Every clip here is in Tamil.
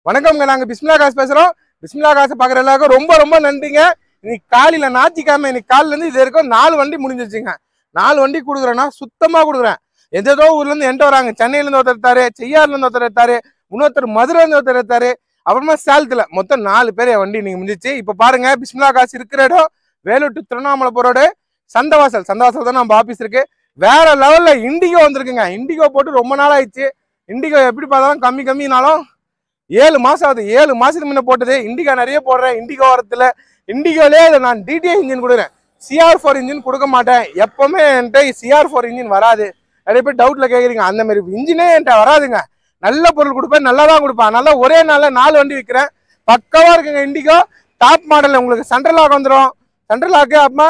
வணக்கம்ங்க நாங்க பிஸ்மிலா காசு பேசுறோம் பிஸ்மிலா காசு பாக்குற எல்லாருக்கும் ரொம்ப ரொம்ப நன்றிங்க இன்னைக்கு காலையில ஞாயிற்றுக்கிழமை இன்னைக்கு காலையில இருந்து இது வரைக்கும் நாலு வண்டி முடிஞ்சிருச்சுங்க நாலு வண்டி கொடுக்குறேன்னா சுத்தமா கொடுக்குறேன் எந்தேதோ ஊர்ல இருந்து என்கிட்ட வராங்க சென்னையில இருந்து ஒருத்தர் எடுத்தாரு செய்யாறுல இருந்து ஒருத்தர் எடுத்தாரு இன்னொருத்தர் மதுரை இருந்து ஒருத்தர் எடுத்தாரு அப்புறமா சேலத்துல மொத்தம் நாலு பேர் என் வண்டி நீங்க முடிஞ்சிச்சு இப்ப பாருங்க பிஸ்மிலா காசு இருக்கிற இடம் வேலூர் to திருவண்ணாமலை போறோடு சந்தவாசல் சந்தவாசல் தான் நம்ம ஆபீஸ் இருக்கு வேற லெவல்ல இண்டிகோ வந்திருக்குங்க இண்டிகோ போட்டு ரொம்ப நாள் ஆயிடுச்சு இண்டிகோ எப்படி பார்த்தாலும் கம்மி கம்மினாலும் ஏழு மாசம் ஆகுது ஏழு மாசத்துக்கு முன்ன போட்டது இண்டிகா நிறைய போடுறேன் இண்டிகோ வரத்துல இண்டிகோலே நான் டிடிஐ இன்ஜின் கொடுக்குறேன் சிஆர் ஃபோர் இன்ஜின் கொடுக்க மாட்டேன் எப்பவுமே என்கிட்ட சிஆர் ஃபோர் இன்ஜின் வராது நிறைய பேர் டவுட்ல கேக்குறீங்க அந்த மாதிரி இன்ஜினே என்கிட்ட வராதுங்க நல்ல பொருள் கொடுப்பேன் நல்லா தான் கொடுப்பேன் அதனால ஒரே நாள்ல நாலு வண்டி விற்கிறேன் பக்கவா இருக்குங்க இண்டிகோ டாப் மாடல் உங்களுக்கு சென்ட்ரல் லாக் வந்துடும் சென்ட்ரல் லாக்கு அப்புறமா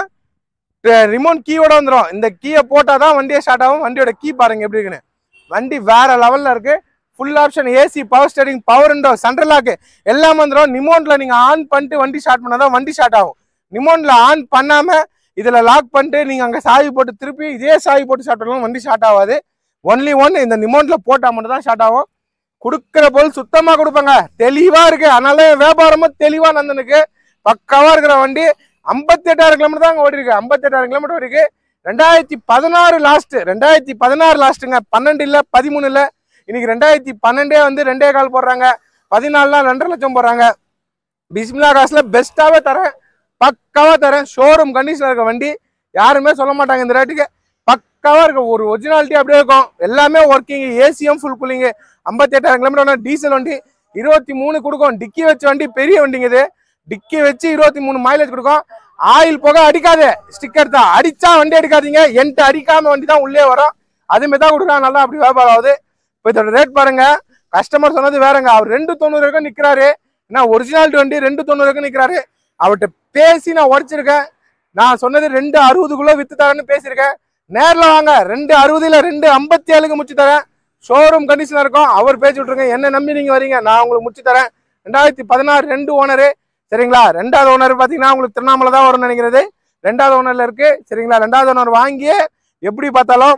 ரிமோட் கீயோட வந்துடும் இந்த கீயை போட்டால் தான் வண்டியே ஸ்டார்ட் ஆகும் வண்டியோட கீ பாருங்க எப்படி இருக்குன்னு வண்டி வேற லெவல்ல இருக்கு full option AC power steering power window central lock எல்லாம் வந்துடும் நிமோன்ல நீங்க ஆன் பண்ணிட்டு வண்டி ஸ்டார்ட் பண்ணாதான் வண்டி ஸ்டார்ட் ஆகும் நிமோன்ல ஆன் பண்ணாம இதுல லாக் பண்ணிட்டு நீங்க அங்க சாவி போட்டு திருப்பி இதே சாவி போட்டு ஸ்டார்ட் பண்ணலாம் வண்டி ஸ்டார்ட் ஆகாது ஒன்லி ஒன் இந்த நிமோன்ல போட்டா மட்டும் தான் ஸ்டார்ட் ஆகும் கொடுக்குற பொருள் சுத்தமா கொடுப்பாங்க தெளிவா இருக்கு அதனால வியாபாரமும் தெளிவா நந்தனுக்கு பக்காவா இருக்கிற வண்டி ஐம்பத்தி எட்டாயிரம் கிலோமீட்டர் தான் ஓடி இருக்கு ஐம்பத்தி எட்டாயிரம் கிலோமீட்டர் ஓடிருக்கு ரெண்டாயிரத்தி பதினாறு லாஸ்ட் ரெண்டாயிரத்தி பதினாறு லாஸ்ட்டுங்க பன்னெண்டு இல்ல பதிமூணு இல்ல இன்னைக்கு ரெண்டாயிரத்தி பன்னெண்டே வந்து ரெண்டே கால் போடுறாங்க பதினாலுலாம் ரெண்டரை லட்சம் போடுறாங்க பிஸ்மிலா காசுல பெஸ்ட்டாவே தரேன் பக்காவா தரேன் ஷோரூம் கண்டிஷன்ல இருக்க வண்டி யாருமே சொல்ல மாட்டாங்க இந்த ரேட்டுக்கு பக்காவா இருக்கு ஒரு ஒரிஜினாலிட்டி அப்படியே இருக்கும் எல்லாமே ஒர்க்கிங் ஏசியும் ஃபுல் கூலிங் ஐம்பத்தி எட்டாயிரம் கிலோமீட்டர் டீசல் வண்டி இருபத்தி மூணு கொடுக்கும் டிக்கி வச்ச வண்டி பெரிய வண்டிங்க இது டிக்கி வச்சு இருபத்தி மூணு மைலேஜ் கொடுக்கும் ஆயில் புகை அடிக்காது ஸ்டிக்கர் தான் அடிச்சா வண்டி அடிக்காதீங்க என்கிட்ட அடிக்காம வண்டி தான் உள்ளே வரும் அதுமாரி தான் கொடுக்குறாங்க நல்லா அப்படி வியாபாரம் ஆகுது இப்போ இதோட ரேட் பாருங்க கஸ்டமர் சொன்னது வேறங்க அவர் ரெண்டு தொண்ணூறு வரைக்கும் நிற்கிறாரு ஏன்னா ஒரிஜினாலிட்டி வண்டி ரெண்டு தொண்ணூறு வரைக்கும் நிற்கிறாரு அவர்கிட்ட பேசி நான் உடச்சிருக்கேன் நான் சொன்னது ரெண்டு அறுபதுக்குள்ள வித்து தரேன்னு பேசியிருக்கேன் நேர்ல வாங்க ரெண்டு அறுபதுல ரெண்டு ஐம்பத்தி ஏழுக்கு முடிச்சு தரேன் ஷோரூம் கண்டிஷனா இருக்கும் அவர் பேச்சு விட்டுருங்க என்ன நம்பி நீங்க வரீங்க நான் உங்களுக்கு முடிச்சு தரேன் ரெண்டாயிரத்தி பதினாறு ரெண்டு ஓனரு சரிங்களா ரெண்டாவது ஓனர் பாத்தீங்கன்னா உங்களுக்கு திருவண்ணாமலை தான் வரும்னு நினைக்கிறது ரெண்டாவது ஓனர்ல இருக்கு சரிங்களா ரெண்டாவது ஓனர் வாங்கியே எப்படி பார்த்தாலும்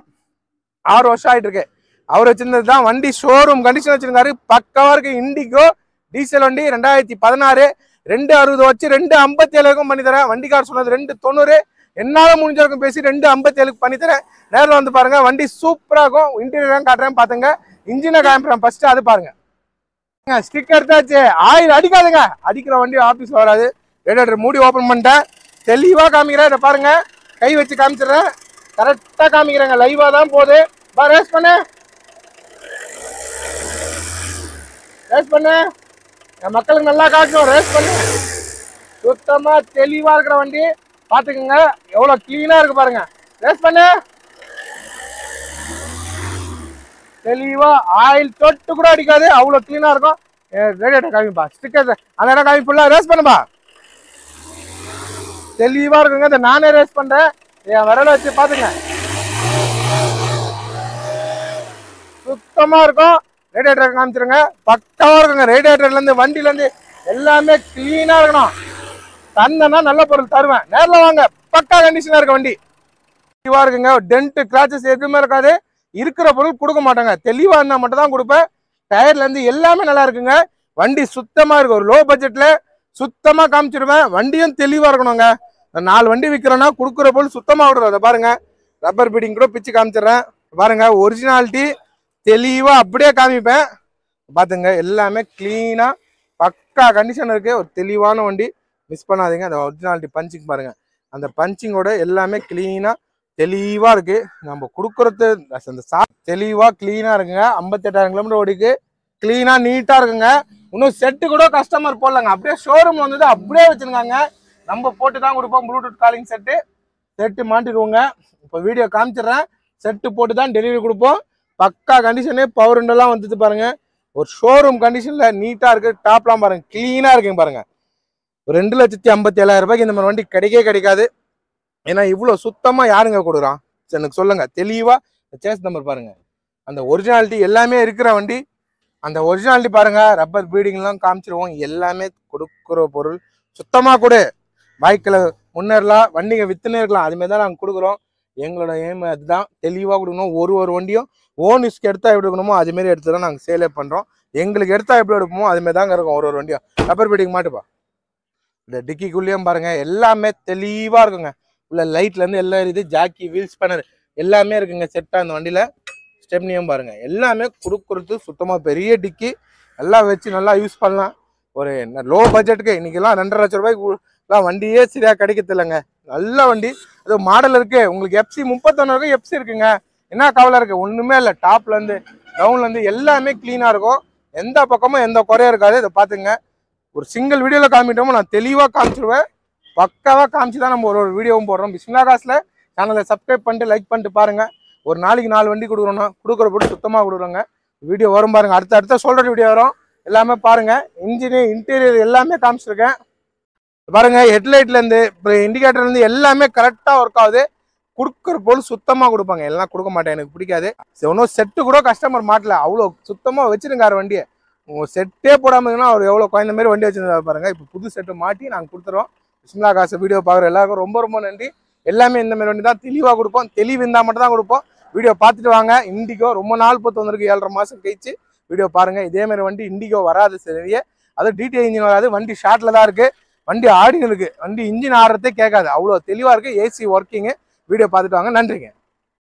ஆறு வருஷம் ஆயிட்டு இருக்கு அவர் வச்சிருந்தது தான் வண்டி ஷோரூம் கண்டிஷன் வச்சிருக்காரு பக்கவா இருக்கு இண்டிகோ டீசல் வண்டி ரெண்டாயிரத்தி பதினாறு ரெண்டு அறுபது வச்சு ரெண்டு ஐம்பத்தி ஏழுக்கும் பண்ணி தரேன் வண்டிக்கார் சொன்னது ரெண்டு தொண்ணூறு என்னால முடிஞ்ச வரைக்கும் பேசி ரெண்டு ஐம்பத்தி ஏழுக்கு பண்ணி தரேன் நேரில் வந்து பாருங்க வண்டி சூப்பரா இருக்கும் இன்டீரியர் காட்டுறேன் பாத்துங்க இன்ஜினை காமிக்கிறேன் ஃபர்ஸ்ட் அது பாருங்க ஸ்டிக்கர் தாச்சு ஆயில் அடிக்காதுங்க அடிக்கிற வண்டி ஆபீஸ்ல வராது ரேடியேட்டர் மூடி ஓபன் பண்ணிட்டேன் தெளிவா காமிக்கிறேன் இதை பாருங்க கை வச்சு காமிச்சிடுறேன் கரெக்டா காமிக்கிறேங்க லைவா தான் போகுது பா ரேஸ் பண்ணு ரேஸ் பண்ணு என் மக்களுக்கு நல்லா காட்டணும் ரேஸ் பண்ணு சுத்தமா தெளிவா இருக்கிற வண்டி பாத்துக்கோங்க எவ்வளவு கிளீனா இருக்கு பாருங்க ரேஸ் பண்ணு தெளிவா ஆயில் தொட்டு கூட அடிக்காது அவ்வளவு கிளீனா இருக்கும் ரேடியேட்டர் காமிப்பா ஸ்டிக்கர் அந்த இடம் காமி ஃபுல்லா ரேஸ் பண்ணுப்பா தெளிவா இருக்குங்க இந்த நானே ரேஸ் பண்றேன் என் விரல வச்சு பாத்துங்க சுத்தமா இருக்கும் ரேடியேட்டர் காமிச்சிருங்க பக்காவா இருக்குங்க ரேடியேட்டர்ல இருந்து வண்டில இருந்து எல்லாமே கிளீனா இருக்கணும் தந்தனா நல்ல பொருள் தருவேன் நேர்ல வாங்க பக்கா கண்டிஷனா இருக்க வண்டி தெளிவா இருக்குங்க டென்ட் கிராச்சஸ் எதுவுமே இருக்காது இருக்கிற பொருள் கொடுக்க மாட்டாங்க தெளிவா இருந்தா மட்டும் தான் கொடுப்பேன் டயர்ல இருந்து எல்லாமே நல்லா இருக்குங்க வண்டி சுத்தமா இருக்கு ஒரு லோ பட்ஜெட்ல சுத்தமா காமிச்சிருவேன் வண்டியும் தெளிவா இருக்கணுங்க இந்த நாலு வண்டி விற்கிறோன்னா கொடுக்குற பொருள் சுத்தமா விடுறோம் அதை பாருங்க ரப்பர் பீடிங் கூட பிச்சு காமிச்சிடுறேன் பாருங்க ஒரிஜினாலிட்டி தெளிவா அப்படியே காமிப்பேன் பாத்துங்க எல்லாமே கிளீனா பக்கா கண்டிஷன் இருக்கு ஒரு தெளிவான வண்டி மிஸ் பண்ணாதீங்க அந்த ஒரிஜினாலிட்டி பஞ்சிங் பாருங்க அந்த பஞ்சிங்கோட எல்லாமே கிளீனா தெளிவா இருக்கு நம்ம கொடுக்கறது அந்த சா தெளிவா கிளீனா இருக்குங்க ஐம்பத்தெட்டாயிரம் கிலோமீட்டர் ஓடிக்கு கிளீனா நீட்டா இருக்குங்க இன்னும் செட்டு கூட கஸ்டமர் போடலங்க அப்படியே ஷோரூம் வந்தது அப்படியே வச்சிருக்காங்க நம்ம போட்டு தான் கொடுப்போம் ப்ளூடூத் காலிங் செட்டு செட்டு மாட்டிடுவோங்க இப்போ வீடியோ காமிச்சிடுறேன் செட்டு போட்டு தான் டெலிவரி கொடுப்போம் பக்கா கண்டிஷனு பவர் விண்டோலாம் வந்துட்டு பாருங்க ஒரு ஷோரூம் கண்டிஷன்ல நீட்டா இருக்கு டாப்லாம் பாருங்க கிளீனா இருக்குங்க பாருங்க ஒரு ரெண்டு லட்சத்தி ஐம்பத்தி ஏழாயிரம் ரூபாய்க்கு இந்த மாதிரி வண்டி கிடைக்கவே கிடைக்காது ஏன்னா இவ்வளோ சுத்தமா யாருங்க கொடுக்குறான் சரி, எனக்கு சொல்லுங்க தெளிவா சேஸ் நம்பர் பாருங்க அந்த ஒரிஜினாலிட்டி எல்லாமே இருக்கிற வண்டி அந்த ஒரிஜினாலிட்டி பாருங்க ரப்பர் பீடிங்லாம் காமிச்சிருவோம் எல்லாமே கொடுக்குற பொருள் சுத்தமா கொடு பைக்கில் முன்னேறலாம் வண்டிங்க வித்துனே இருக்கலாம் அதுமாரி தான் நாங்கள் கொடுக்குறோம் எங்களோட எய்ம் அதுதான் தெளிவாக கொடுக்கணும் ஒரு ஒரு வண்டியும் ஓன் யூஸ்க்கு எடுத்தா எப்படி இருக்கணுமோ அது மாதிரி எடுத்து தான் நாங்கள் சேலே பண்ணுறோம் எங்களுக்கு எடுத்தா எப்படி எடுப்போமோ அது மாதிரி தாங்க இருக்கும் ஒரு ஒரு வண்டியும் ரப்பர் பீடிங் மாட்டுப்பா இந்த டிக்கிக்குள்ளேயும் பாருங்க எல்லாமே தெளிவாக இருக்குங்க உள்ள லைட்லேருந்து எல்லாம் இருக்குது ஜாக்கி வீல்ஸ் பண்ணர் எல்லாமே இருக்குங்க செட்டாக இந்த வண்டியில் ஸ்டெப்னியும் பாருங்க எல்லாமே கொடுக்குறது சுத்தமாக பெரிய டிக்கி எல்லாம் வச்சு நல்லா யூஸ் பண்ணலாம் ஒரு லோ பட்ஜெட்டுக்கு இன்னைக்கெல்லாம் ரெண்டரை லட்ச ரூபாய்க்கு உ- எல்லாம் வண்டியே சரியா கிடைக்கிறது இல்லைங்க நல்ல வண்டி அது மாடல் இருக்கு உங்களுக்கு எஃப்சி முப்பத்தொன்னு வரைக்கும் எஃப்சி இருக்குங்க என்ன கவலை இருக்கு ஒண்ணுமே இல்லை டாப்ல இருந்து டவுன்ல இருந்து எல்லாமே கிளீனா இருக்கும் எந்த பக்கமும் எந்த குறையும் இருக்காது இதை பாத்துங்க ஒரு சிங்கிள் வீடியோல காமிட்டோமோ நான் தெளிவா காமிச்சிருவேன் பக்காவா காமிச்சு தான் நம்ம ஒரு ஒரு வீடியோவும் போடுறோம் பிஸ்மிலா காசுல சேனலை சப்ஸ்கிரைப் பண்ணிட்டு லைக் பண்ணிட்டு பாருங்க ஒரு நாளைக்கு நாலு வண்டி கொடுக்குறோம்னா கொடுக்குற போட்டு சுத்தமாக கொடுக்குறோங்க வீடியோ வரும் பாருங்க அடுத்த அடுத்த சொல்ற வீடியோ வரும் எல்லாமே பாருங்க இன்ஜினு இன்டீரியர் எல்லாமே காமிச்சிருக்கேன் பாருங்க ஹெட்லைட்ல இருந்து இண்டிகேட்டர்ல இருந்து எல்லாமே கரெக்டா ஒர்க் ஆகுது கொடுக்குற பொருள் சுத்தமா கொடுப்பாங்க எல்லாம் கொடுக்க மாட்டேன் எனக்கு பிடிக்காது சரி, இன்னும் செட்டு கூட கஸ்டமர் மாட்டல அவ்வளோ சுத்தமா வச்சிருக்காரு வண்டியை உங்க செட்டே போடாம இருந்தா அவர் எவ்வளவு குழந்த மாதிரி வண்டி வச்சிருந்தா பாருங்க இப்போ புது செட்டு மாட்டி நாங்க கொடுத்துறோம் பிஸ்மிலா காசு வீடியோ பார்க்குற எல்லாருக்கும் ரொம்ப ரொம்ப நன்றி எல்லாமே இந்த மாதிரி வண்டி தான் தெளிவாக கொடுப்போம் தெளிவு இருந்தால் மட்டும் தான் கொடுப்போம் வீடியோ பார்த்துட்டு வாங்க இண்டிகோ ரொம்ப நாள் பொறுத்து வந்திருக்கு ஏழரை மாதம் கழிச்சு வீடியோ பாருங்க இதே மாதிரி வண்டி இண்டிகோ வராது சரியே அது டிடிஐ இன்ஜின் வராது வண்டி ஷார்ட்ல தான் இருக்கு வண்டி ஆடின்னு இருக்கு வண்டி இன்ஜின் ஆடுறதே கேட்காது அவ்வளோ தெளிவாக இருக்கு ஏசி ஒர்க்கிங்கு வீடியோ பார்த்துட்டு வாங்க நன்றிங்க